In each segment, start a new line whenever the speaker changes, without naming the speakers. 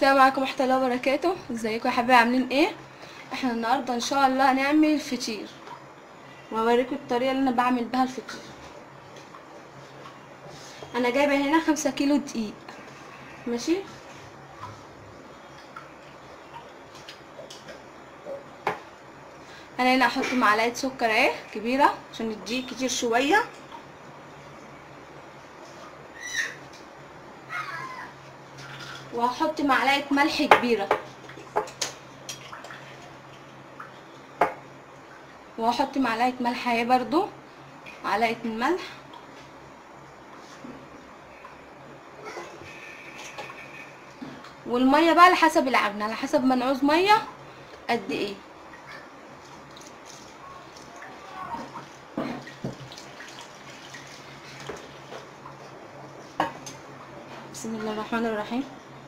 السلام عليكم ورحمة الله وبركاته ازيكم يا حبايبي عاملين ايه احنا النهاردة ان شاء الله هنعمل فطير وهوريكم الطريقة اللي انا بعمل بها الفطير انا جايبة هنا خمسة كيلو دقيق ماشي انا هنا احط معلقة سكر اهي كبيرة عشان الدقيق كتير شوية وهحط معلقة ملح كبيرة وهحط معلقة ملح اهي برضو معلقة الملح والمية بقى على حسب العجن على حسب ما نعوز مية قد ايه بسم الله الرحمن الرحيم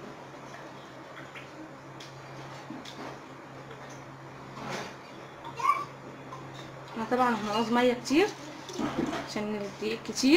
احنا طبعا هنعوز ميه كتير عشان الدقيق كتير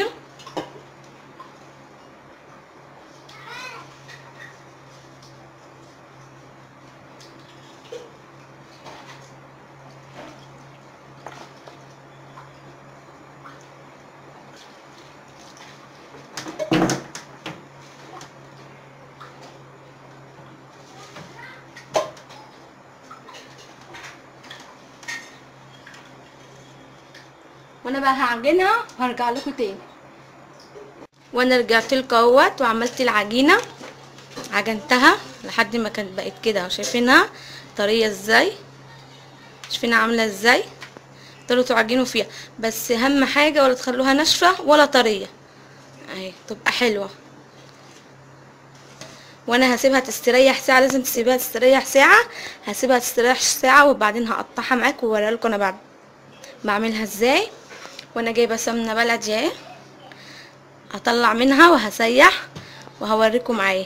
وانا بقى هعجنها وهرجع لكم تاني وانا رجعت لكم اهوت وعملت العجينه عجنتها لحد ما كانت بقت كده شايفينها طريه ازاي شايفينها عامله ازاي تقدروا تعجنوا فيها بس اهم حاجه ولا تخلوها ناشفه ولا طريه اهي تبقى حلوه وانا هسيبها تستريح ساعه لازم تسيبها تستريح ساعه هسيبها تستريح ساعه وبعدين هقطعها معاكم واوريها لكم انا بعد بعملها ازاي وانا جايبه سمنه بلدي اهي هطلع منها وهسيح وهوريكم معايا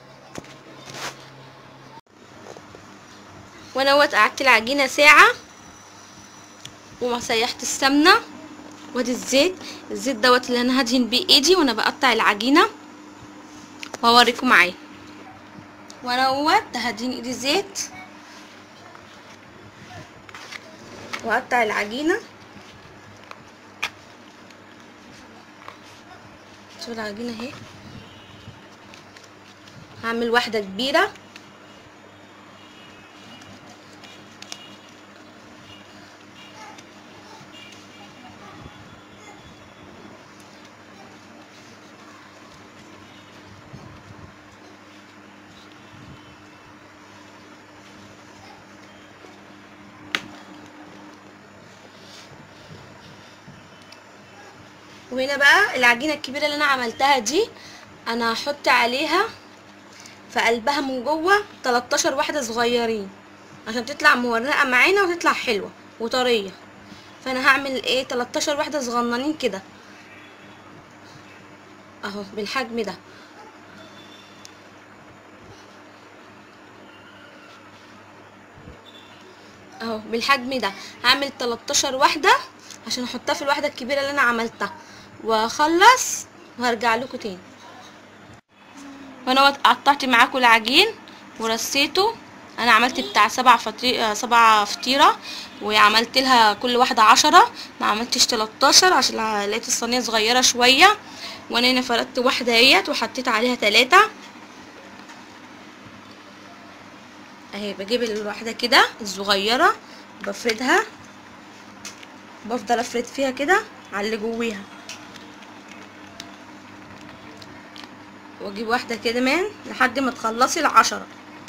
وانا وقت قعدت العجينه ساعه وما سيحت السمنه وادي الزيت الزيت دوت اللي انا هدهن بيه ايدي وانا بقطع العجينه وهوريكم معايا وانا وقت هدهن ايدي زيت واقطع العجينه شوفوا العجينه اهي هعمل واحده كبيره وهنا بقى العجينه الكبيره اللي انا عملتها دي انا هحط عليها في قلبها من جوه 13 واحده صغيرين عشان تطلع مورقه معانا وتطلع حلوه وطريه فانا هعمل ايه 13 واحده صغننين كده اهو بالحجم ده اهو بالحجم ده هعمل 13 واحده عشان احطها في الواحده الكبيره اللي انا عملتها واخلص وهرجع لكم تاني وانا قطعت معاكم العجين ورصيته انا عملت بتاع سبع فطيرة سبع فطيره وعملت لها كل واحده عشرة ما عملتش 13 عشان لقيت الصينيه صغيره شويه وانا هنا فردت واحده اهيت وحطيت عليها ثلاثة اهي بجيب الواحده كده الصغيره بفردها بفضل افرد فيها كده على اللي جويها واجيب واحده كمان لحد ما تخلصي العشرة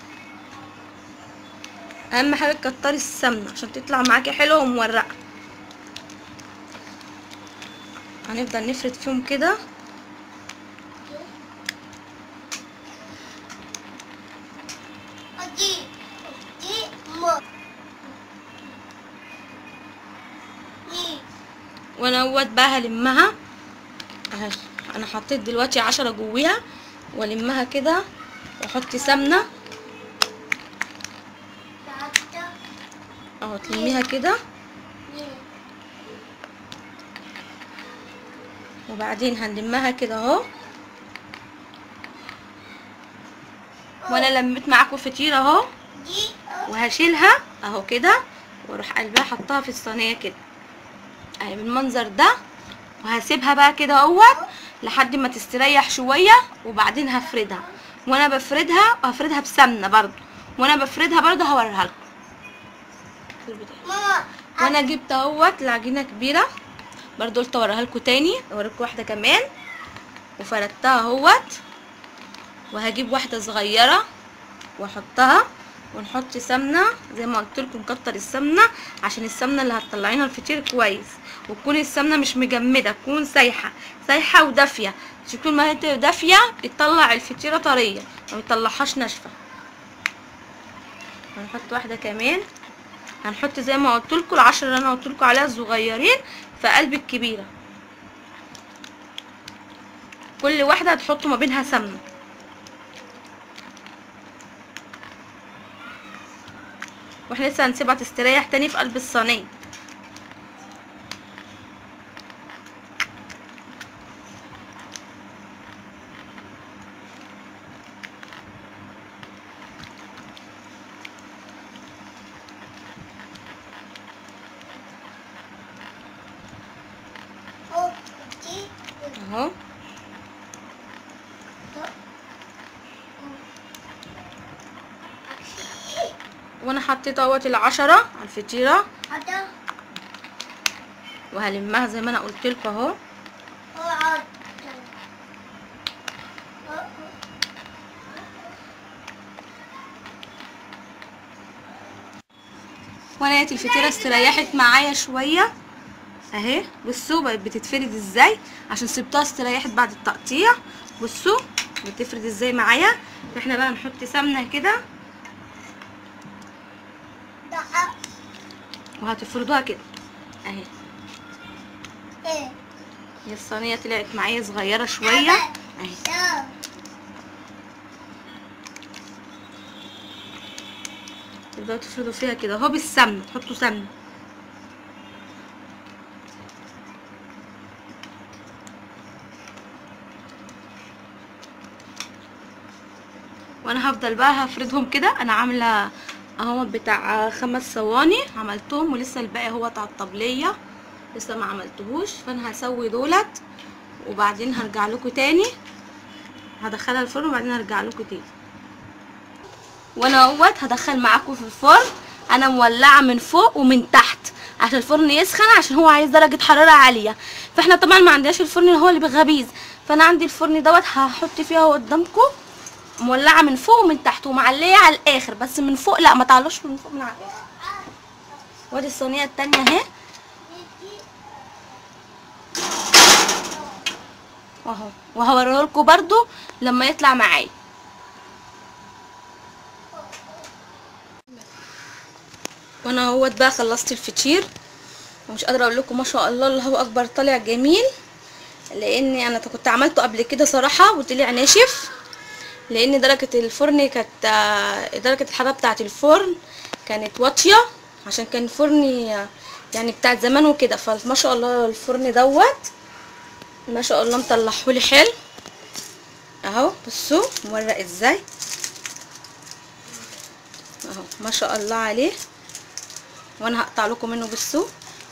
اهم حاجه تكتري السمنه عشان تطلع معاكي حلوه ومورقه هنفضل نفرد فيهم كده وانا اهوت بقى هلمها اهي انا حطيت دلوقتي عشرة جويها والمها كده واحط سمنه اهو تلميها كده وبعدين هنلمها كده اهو وانا لميت معاكم فطيره اهو وهشيلها اهو كده واروح قلبها حطها في الصينيه كده اهي بالمنظر ده وهسيبها بقى كده اهوت لحد ما تستريح شويه وبعدين هفردها وانا بفردها هفردها بسمنه برضو وانا بفردها برضو هوريها لكم
ماما
وانا جبت اهوت العجينه كبيره برضو قلت اوريها لكم تاني اوريكم واحده كمان وفردتها اهوت وهجيب واحده صغيره واحطها ونحط سمنه زي ما قلت لكم نكتر السمنه عشان السمنه اللي هتطلعينا الفطير كويس وتكون السمنه مش مجمده تكون سايحه سايحه ودافيه عشان طول ما هي دافيه بتطلع الفطيره طريه ما بتطلعهاش ناشفه هنحط واحده كمان هنحط زي ما قلت لكم العشرة اللي انا قلت لكم عليها الصغيرين في قلب الكبيره كل واحده هتحطوا ما بينها سمنه واحنا لسه هنسيبها تستريح تاني في قلب الصينيه
أو دي
اهو وانا حطيت اهوت العشرة على الفطيرة
هذا
وهلمها زي ما انا قلت لكم اهو
هو عاد
وانا لقيت الفطيره استريحت معايا شويه اهي بصوا بقت بتتفرد ازاي عشان سبتها استريحت بعد التقطيع بصوا بتفرد ازاي معايا احنا بقى نحط سمنه كده
دقة
وهتفردوها كده اهي
إيه
هي الصينيه طلعت معايا صغيره شويه اهي
ده
تبداوا تفردوا فيها كده اهو بالسمنه تحطوا سمنه وانا هفضل بقى هفردهم كده انا عامله اهو بتاع خمس صواني عملتهم ولسه الباقي هو بتاع الطبليه لسه ما عملتهوش فانا هسوي دولت وبعدين هرجع لكم تاني هدخلها الفرن وبعدين هرجع لكم تاني وانا اهوت هدخل معاكم في الفرن انا مولعه من فوق ومن تحت عشان الفرن يسخن عشان هو عايز درجه حراره عاليه فاحنا طبعا ما عندناش الفرن اللي هو اللي بغبيز فانا عندي الفرن دوت هحط فيه اهو قدامكم مولعه من فوق ومن تحت ومعليه على الاخر بس من فوق لا ما تعلوش من فوق من على الاخر وادي الصينيه التانية اهي اهو وهوريه لكم برده لما يطلع معايا وانا اهوت بقى خلصت الفطير ومش قادره اقول لكم ما شاء الله الله اكبر طالع جميل لاني انا كنت عملته قبل كده صراحه وطلع ناشف لان درجه الفرن كانت آه، درجه الحراره بتاعه الفرن كانت واطيه عشان كان فرني آه، يعني بتاع زمان وكده فما شاء الله الفرن دوت ما شاء الله مطلعهولي حلو اهو بصوا مورق ازاي اهو ما شاء الله عليه وانا هقطع لكم منه بصوا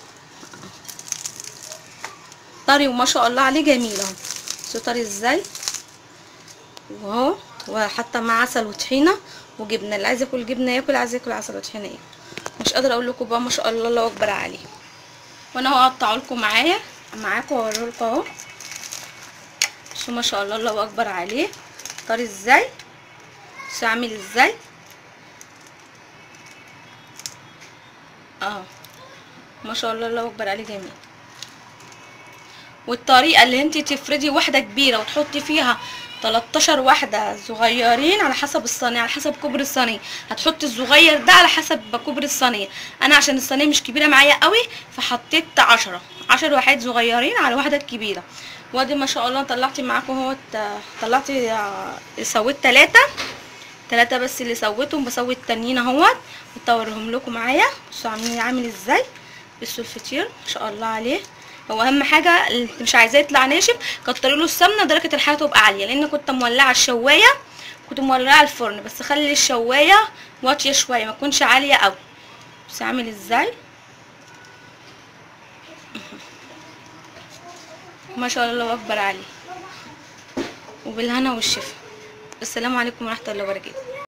طري وما شاء الله عليه جميل اهو بصوا طري ازاي واهو وحتى مع عسل وطحينه وجبنه اللي عايز ياكل جبنه ياكل عايز ياكل عسل وطحينه ياكل مش قادره اقول لكم بقى ما شاء الله الله اكبر عليه وانا اهو هقطعه لكم معايا معاكم واوريه لكم اهو شو ما شاء الله الله اكبر عليه طري ازاي شو عامل ازاي اه ما شاء الله الله اكبر عليه جميل والطريقه اللي انت تفردي واحده كبيره وتحطي فيها 13 واحده صغيرين على حسب الصينيه على حسب كبر الصينيه هتحطي الصغير ده على حسب كبر الصينيه انا عشان الصينيه مش كبيره معايا قوي فحطيت 10 10 واحد صغيرين على واحده كبيره وادي ما شاء الله طلعت معاكم اهوت طلعت سويت ثلاثة ثلاثة بس اللي سويتهم بسوي التانيين اهوت كنت اوريهم لكم معايا بصوا عاملين عامل ازاي بصوا الفطير ما شاء الله عليه هو اهم حاجه اللي مش عايزاه يطلع ناشف كتري له السمنه درجه الحراره تبقى عاليه لان كنت مولعه الشوايه كنت مولعه الفرن بس خلي الشوايه واطيه شويه ما تكونش عاليه قوي بس عامل ازاي ما شاء الله اكبر عليه وبالهنا والشفا السلام عليكم ورحمه الله وبركاته